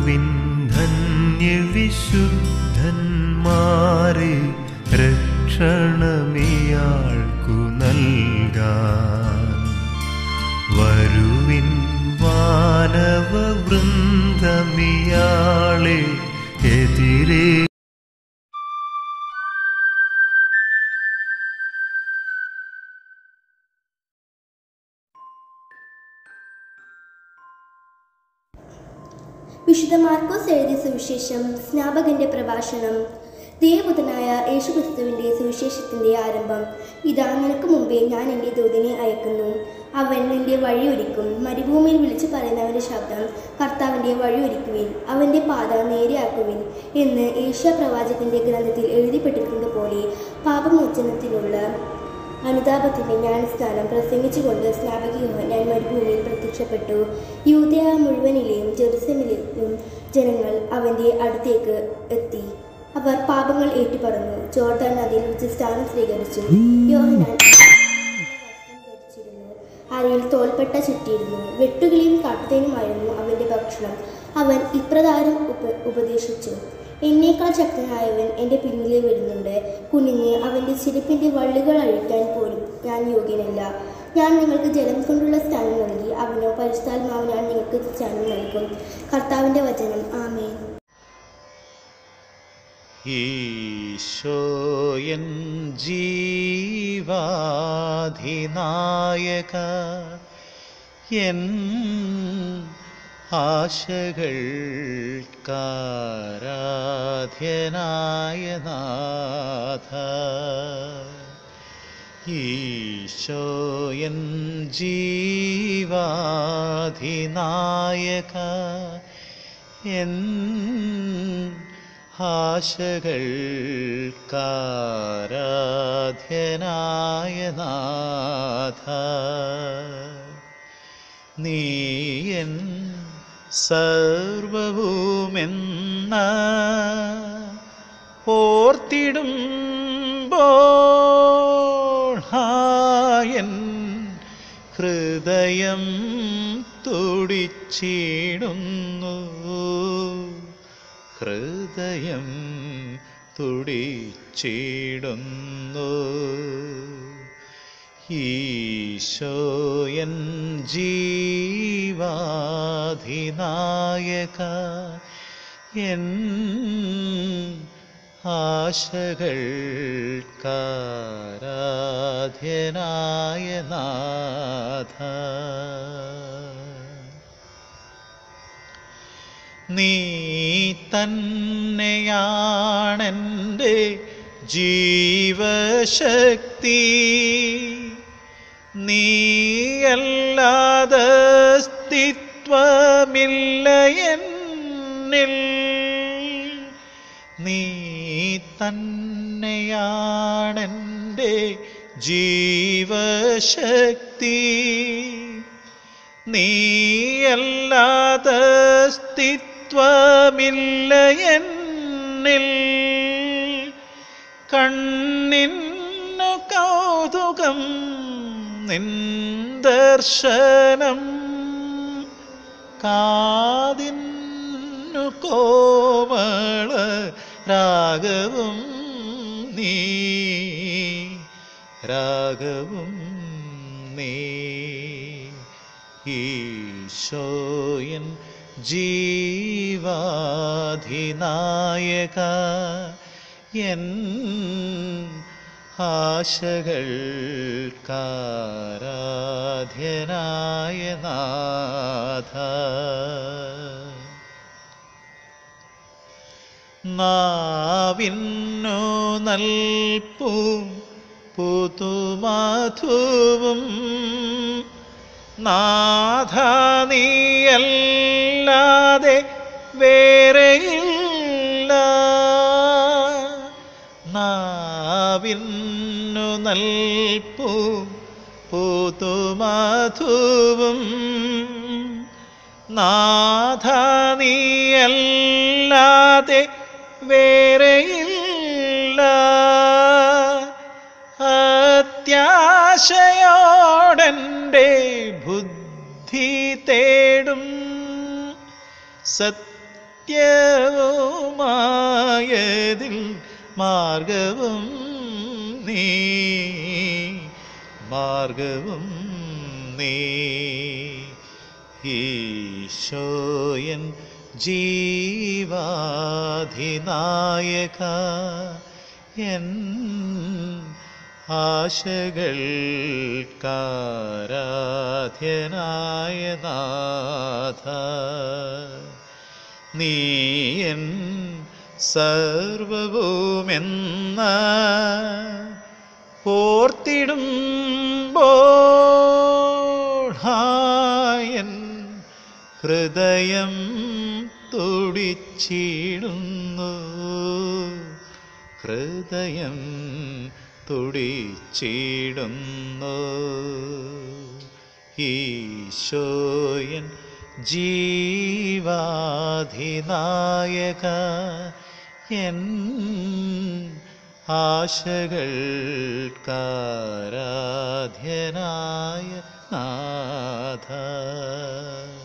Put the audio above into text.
വരുവിൻ ധന്യവിശുദ്ധന്മാരെ രക്ഷണമിയാൾക്കു നൽകാൻ വരുവിൻ വാനവ വൃന്ദമിയാളെ എതിരേ വിശുദ്ധ മാർക്കോസ് എഴുതിയ സുവിശേഷം സ്നാപകന്റെ പ്രഭാഷണം ദേവപുതനായ യേശുക്രിസ്തുവിന്റെ സുവിശേഷത്തിന്റെ ആരംഭം ഇതാ നിനക്ക് മുമ്പേ ഞാൻ എൻ്റെ ദൂതനെ അയക്കുന്നു അവൻ നിന്റെ വഴി ഒരുക്കും മരുഭൂമിയിൽ വിളിച്ചു പറയുന്നവന്റെ ശബ്ദം കർത്താവിന്റെ വഴി ഒരുക്കുവിൻ അവന്റെ പാത നേരെയാക്കുവിൻ എന്ന് ഏഷ്യ പ്രവാചകന്റെ ഗ്രന്ഥത്തിൽ എഴുതിപ്പെട്ടിരിക്കുന്നത് പോലെ പാപമോചനത്തിനുള്ള അനുതാപത്തിന്റെ ജ്ഞാനസ്നാനം പ്രസംഗിച്ചുകൊണ്ട് സ്നാപക യോഹന്നാൻ മരുഭൂമിയിൽ പ്രത്യക്ഷപ്പെട്ടു യൂതയ മുഴുവനിലെയും ജെറുസലേമിലെയും ജനങ്ങൾ അവന്റെ അടുത്തേക്ക് എത്തി അവർ പാപങ്ങൾ ഏറ്റുപറഞ്ഞു ജോർദാൻ നദിയിൽ വെച്ച് സ്ഥാനം സ്വീകരിച്ചു യോഹന്നാൻ വസ്ത്രം ധരിച്ചിരുന്നു അരയിൽ തോൽപ്പെട്ട ചുറ്റിയിരുന്നു വെട്ടുകിളിയും കാട്ടുതേനുമായിരുന്നു അവന്റെ ഭക്ഷണം അവൻ ഇപ്രകാരം ഉപ ഉപദേശിച്ചു എന്നേക്കാൾ ശക്തനായവൻ എൻ്റെ പിന്നിലെ വരുന്നുണ്ട് കുനിഞ്ഞ് അവൻ്റെ ചെരുപ്പിൻ്റെ വള്ളികൾ അഴിക്കാൻ പോലും ഞാൻ യോഗ്യനല്ല ഞാൻ നിങ്ങൾക്ക് ജലം കൊണ്ടുള്ള സ്ഥാനം നൽകി അവനോ പരിശുദ്ധാത്മാവിനാൽ നിങ്ങൾക്ക് സ്ഥാനം നൽകും കർത്താവിൻ്റെ വചനം ആമേൻ ഈശോയൻ ജീവാധിനായക എൻ ആശകൾക്കാരാധ്യനായ നാഥ ഈശോയൻ ജീവാധിനായക എൻ ആശകൾക്കാരാധ്യനായ നാഥ നീയൻ സർവവുമെന്ന ഓർത്തിടുമ്പോൾ ഹായൻ ഹൃദയം തുടിച്ചിടുന്നു ഹൃദയം തുടിച്ചിടുന്നു ഈശോയൻ ജീവാധിനായക എൻ ആശകൾക്കാരാധ്യനായ നാഥ നീ തന്നെയാണെൻ്റെ ജീവശക്തി നീയല്ലാതെ അസ്തിത്വമില്ല എന്നിൽ നീ തന്നെയാണെൻ്റെ ജീവശക്തി നീയല്ലാതെ അസ്തിത്വമില്ല എന്നിൽ കണ്ണിന്നു കൗതുകം നിൻ ദർശനം കാതിന്നു കോമള രാഗവും നീ രാഗവും നീ ഈശോയൻ ജീവാധിനായക എൻ ആശകൾക്കാരാധ്യനായ നാഥ നാവിന്നു നൽപ്പും പുതുമധുവും നാഥ നീയല്ലാതെ വേറെയില്ല നാവിന്നു നൽപ്പു പുതുമധുവും നാഥ നീയല്ലാതെ വേറെയില്ല അത്യാശയോടെൻ്റെ ബുദ്ധി തേടും സത്യമേശുവേ നിത്യവുമായതിൽ മാർഗവും നീ മാർഗവും നീ ഈശോയൻ ജീവാധിനായക എൻ ആശകൾക്കാരാധ്യനായ നാഥ നീയൻ സർവവുമെന്ന ഓർത്തിടുമ്പോൾ ഹായൻ ഹൃദയം തുടിച്ചിടുന്നു ഹൃദയം തുടിച്ചിടുന്നു ഈശോയൻ ജീവാധിനായക എൻ ആശകൾക്കാരാധ്യനായ നാഥ